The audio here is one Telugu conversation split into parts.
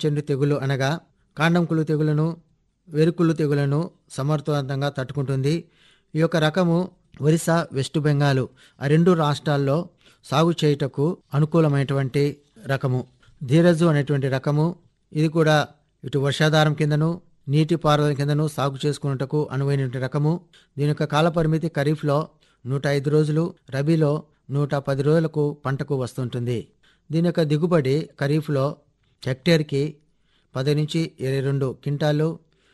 చెండు తెగులు అనగా కాండం కుళ్ళు తెగులను వెరుకుళ్ళు తెగులను సమర్థవంతంగా తట్టుకుంటుంది ఈ యొక్క రకము ఒరిస్సా వెస్ట్ బెంగాల్ ఆ రెండు రాష్ట్రాల్లో సాగు చేయుటకు అనుకూలమైనటువంటి రకము ధీరజు అనేటువంటి రకము ఇది కూడా ఇటు వర్షాధారం కిందను నీటి పారుదల కిందను సాగు చేసుకున్నటకు అనువైన రకము దీని యొక్క కాలపరిమితి ఖరీఫ్లో నూట ఐదు రోజులు రబీలో నూట పది రోజులకు పంటకు వస్తుంటుంది దీని యొక్క దిగుబడి ఖరీఫ్లో హెక్టేర్కి పది నుంచి ఇరవై రెండు క్వింటాలు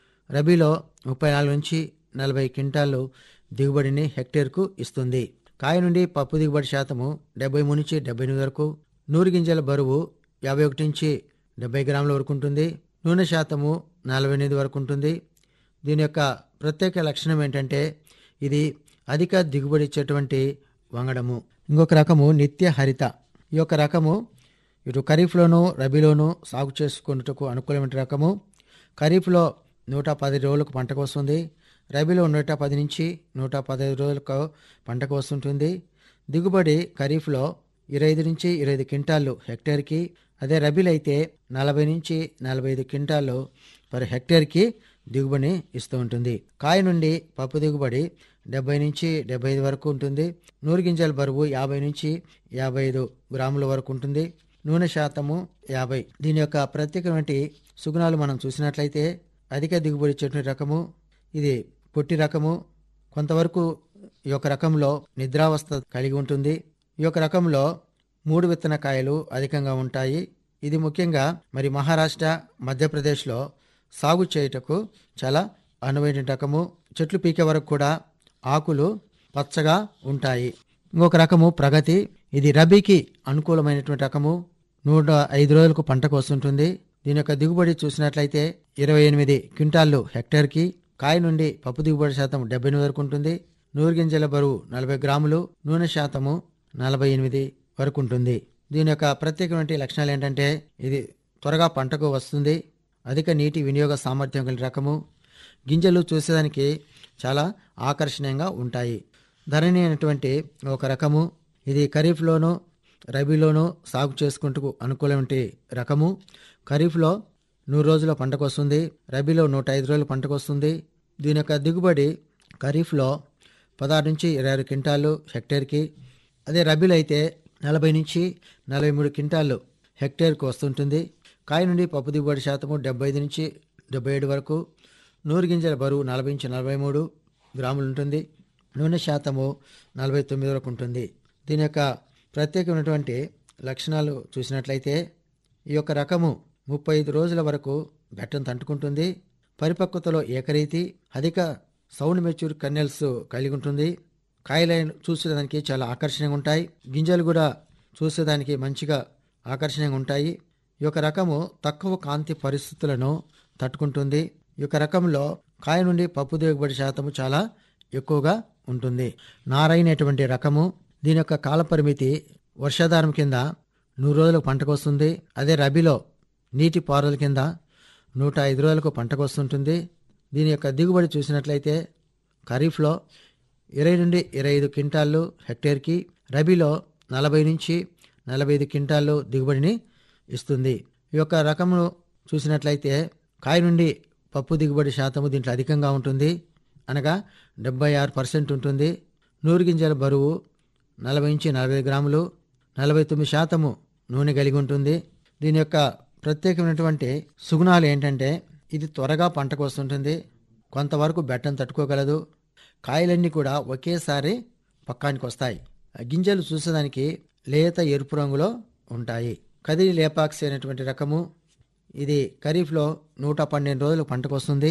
రబీలో ముప్పై నాలుగు నుంచి నలభై క్వింటాలు దిగుబడిని హెక్టేర్కు ఇస్తుంది కాయ నుండి పప్పు దిగుబడి శాతము డెబ్బై మూడు నుంచి డెబ్బై ఎనిమిది వరకు నూరు గింజల బరువు యాభై ఒకటి నుంచి డెబ్బై గ్రాముల వరకు ఉంటుంది నూనె శాతము నలభై ఎనిమిది వరకు ఉంటుంది దీని యొక్క ప్రత్యేక లక్షణం ఏంటంటే ఇది అధిక దిగుబడి ఇచ్చేటువంటి వంగడము ఇంకొక రకము నిత్య హరిత ఈ యొక్క రకము ఇటు ఖరీఫ్లోను రబీలోను సాగు చేసుకున్నట్టుకు అనుకూలమైన రకము ఖరీఫ్లో నూట పది రోజులకు పంటకు వస్తుంది రబీలో నూట పది నుంచి నూట పదహైదు రోజులకు పంటకు వస్తుంటుంది దిగుబడి ఖరీఫ్లో ఇరవై ఐదు నుంచి ఇరవై ఐదు క్వింటాళ్ళు హెక్టేర్కి అదే రబీలో అయితే నలభై నుంచి నలభై ఐదు క్వింటాళ్ళు పర్ హెక్టేర్కి దిగుబడిని ఇస్తూ ఉంటుంది కాయ నుండి పప్పు దిగుబడి డెబ్బై నుంచి డెబ్బై ఐదు వరకు ఉంటుంది నూరు గింజల బరువు యాభై నుంచి యాభై ఐదు గ్రాముల వరకు ఉంటుంది నూనె శాతము యాభై దీని యొక్క ప్రత్యేకమైన సుగుణాలు మనం చూసినట్లయితే అధిక దిగుబడి ఇచ్చేటువంటి రకము ఇది పొట్టి రకము కొంతవరకు ఈ యొక్క రకంలో నిద్రావస్థ కలిగి ఉంటుంది ఈ యొక్క రకంలో మూడు విత్తన కాయలు అధికంగా ఉంటాయి ఇది ముఖ్యంగా మరి మహారాష్ట్ర మధ్యప్రదేశ్లో సాగు చేయుటకు చాలా అనువైన రకము చెట్లు పీకే వరకు కూడా ఆకులు పచ్చగా ఉంటాయి ఇంకొక రకము ప్రగతి ఇది రబీకి అనుకూలమైనటువంటి రకము నూట ఐదు రోజులకు పంటకు వస్తుంటుంది దీని యొక్క దిగుబడి చూసినట్లయితే ఇరవై ఎనిమిది క్వింటాళ్ళు హెక్టేర్కి కాయ నుండి పప్పు దిగుబడి శాతం డెబ్బై ఎనిమిది వరకు ఉంటుంది నూరు గింజల బరువు నలభై గ్రాములు నూనె శాతము నలభై ఎనిమిది వరకు ఉంటుంది దీని యొక్క ప్రత్యేకమైన లక్షణాలు ఏంటంటే ఇది త్వరగా పంటకు వస్తుంది అధిక నీటి వినియోగ సామర్థ్యం కలిగిన రకము గింజలు చూసేదానికి చాలా ఆకర్షణీయంగా ఉంటాయి ధరణి అనేటువంటి ఒక రకము ఇది ఖరీఫ్లోను రబీలోను సాగు చేసుకుంటూ అనుకూలమైన రకము ఖరీఫ్లో నూరు రోజుల పంటకు వస్తుంది రబీలో నూట ఐదు రోజుల పంటకు వస్తుంది దీని యొక్క దిగుబడి ఖరీఫ్లో పదహారు నుంచి ఇరవై ఆరు క్వింటాలు హెక్టేర్కి అదే రబీలో అయితే నలభై నుంచి నలభై మూడు క్వింటాలు హెక్టేర్కు వస్తుంటుంది కాయ నుండి పప్పు దిగుబడి శాతము డెబ్బై ఐదు నుంచి డెబ్బై ఏడు వరకు నూరు గింజల బరువు నలభై నుంచి నలభై మూడు గ్రాములు ఉంటుంది నూనె శాతము నలభై తొమ్మిది వరకు ఉంటుంది దీని యొక్క ప్రత్యేకమైనటువంటి లక్షణాలు చూసినట్లయితే ఈ యొక్క రకము ముప్పై ఐదు రోజుల వరకు బెట్టం తంటుకుంటుంది పరిపక్వతలో ఏకరీతి అధిక సౌండ్ మెచ్యూర్ కన్నెల్స్ కలిగి ఉంటుంది కాయలను చూసేదానికి చాలా ఆకర్షణీయంగా ఉంటాయి గింజలు కూడా చూసేదానికి మంచిగా ఆకర్షణీయంగా ఉంటాయి ఈ యొక్క రకము తక్కువ కాంతి పరిస్థితులను తట్టుకుంటుంది ఈ యొక్క రకంలో కాయ నుండి పప్పు దిగుబడి శాతము చాలా ఎక్కువగా ఉంటుంది నారైనటువంటి రకము దీని యొక్క కాలపరిమితి వర్షాధారం కింద నూరు రోజులకు పంటకు వస్తుంది అదే రబీలో నీటి పారుదల కింద నూట ఐదు రోజులకు పంటకు వస్తుంటుంది దీని యొక్క దిగుబడి చూసినట్లయితే ఖరీఫ్లో ఇరవై నుండి ఇరవై ఐదు క్వింటాళ్ళు హెక్టేర్కి రబీలో నలభై నుంచి నలభై ఐదు క్వింటాళ్ళు దిగుబడిని ఇస్తుంది ఈ యొక్క రకమును చూసినట్లయితే కాయ నుండి పప్పు దిగుబడి శాతము దీంట్లో అధికంగా ఉంటుంది అనగా డెబ్బై ఆరు పర్సెంట్ ఉంటుంది నూరు గింజల బరువు నలభై నుంచి నలభై గ్రాములు నలభై తొమ్మిది శాతము నూనె కలిగి ఉంటుంది దీని యొక్క ప్రత్యేకమైనటువంటి సుగుణాలు ఏంటంటే ఇది త్వరగా పంటకు వస్తుంటుంది కొంతవరకు బెట్టం తట్టుకోగలదు కాయలన్నీ కూడా ఒకేసారి పక్కానికి వస్తాయి ఆ గింజలు చూసేదానికి లేత ఎరుపు రంగులో ఉంటాయి కదిరి లేపాక్సి అనేటువంటి రకము ఇది ఖరీఫ్లో నూట పన్నెండు రోజులు పంటకు వస్తుంది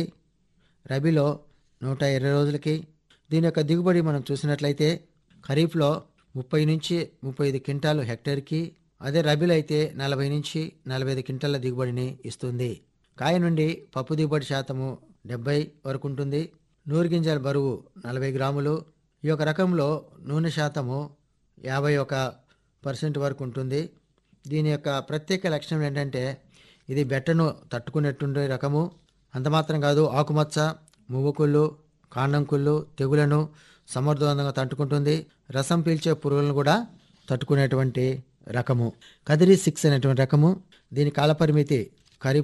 రబీలో నూట ఇరవై రోజులకి దీని యొక్క దిగుబడి మనం చూసినట్లయితే ఖరీఫ్లో ముప్పై నుంచి ముప్పై ఐదు క్వింటాలు హెక్టేర్కి అదే రబీలో అయితే నలభై నుంచి నలభై ఐదు క్వింటాల దిగుబడిని ఇస్తుంది కాయ నుండి పప్పు దిగుబడి శాతము డెబ్బై వరకు ఉంటుంది నూరు గింజల బరువు నలభై గ్రాములు ఈ యొక్క రకంలో నూనె శాతము యాభై ఒక పర్సెంట్ వరకు ఉంటుంది దీని యొక్క ప్రత్యేక లక్షణం ఏంటంటే ఇది బెట్టను తట్టుకునేటువంటి రకము అంత మాత్రం కాదు ఆకుమచ్చ మువ్వకుళ్ళు కాండంకుళ్ళు తెగులను సమర్థవంతంగా తట్టుకుంటుంది రసం పీల్చే పురుగులను కూడా తట్టుకునేటువంటి రకము కదిరి సిక్స్ అనేటువంటి రకము దీని కాలపరిమితి